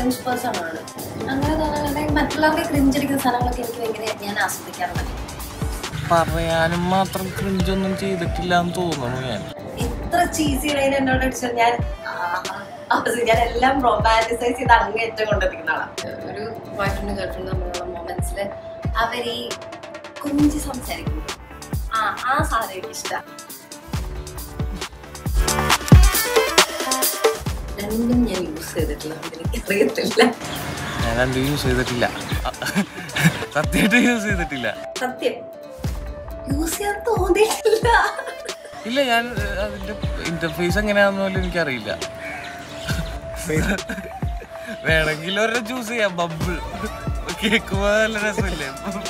cringe person ആണ് അങ്ങനെ തോന്നുന്നുണ്ടെങ്കിൽ മറ്റുള്ളവർക്ക് ക്രിഞ്ച് അടിക്കുന്ന സാധനങ്ങളൊക്കെ എനിക്ക് ഭയങ്കര ഞാൻ ആസ്വദിക്കാറുണ്ട് പറയാനും മാത്രം ക്രിഞ്ചൊന്നും ചെയ്തിട്ടില്ല എന്ന് തോന്നുന്നു ഞാൻ ഇത്ര ചീസി ലൈൻ എന്നോട് അടിച്ചാൽ ഞാൻ ആ, അത് ഞാൻ എല്ലാം റൊമാൻറ്റിസൈസ് ചെയ്ത് അങ്ങേറ്റം കൊണ്ടെത്തിക്കുന്ന ആളാണ് ഒരു ബോയ് ഫ്രണ്ട് ഗേൾ ഫ്രണ്ട് തമ്മിലുള്ള മൊമെന്റ്സിൽ അവർ ഈ കുഞ്ചി സംസാരിക്കുന്നു ആ ആ സാധനം എനിക്ക് ഇഷ്ടം രണ്ടും ഞാൻ യൂസ് ചെയ്തിട്ടില്ല അതുകൊണ്ട് എനിക്ക് അറിയത്തില്ല ഞാൻ രണ്ടും യൂസ് ചെയ്തിട്ടില്ല സത്യമായിട്ട് യൂസ് ചെയ്തിട്ടില്ല സത്യം യൂസ് ചെയ്യാൻ തോന്നിയിട്ടില്ല ഇല്ല ഞാൻ ഏഹ്, അതിന്റെ ഇന്റർഫേസ് എങ്ങനെയാണെന്ന് പോലും എനിക്കറിയില്ല വേണമെങ്കിൽ ഒരെണ്ണം ചൂസ് ചെയ്യാം ബബിൾ കേൾക്കുമ്പോ നല്ല രസമില്ലേ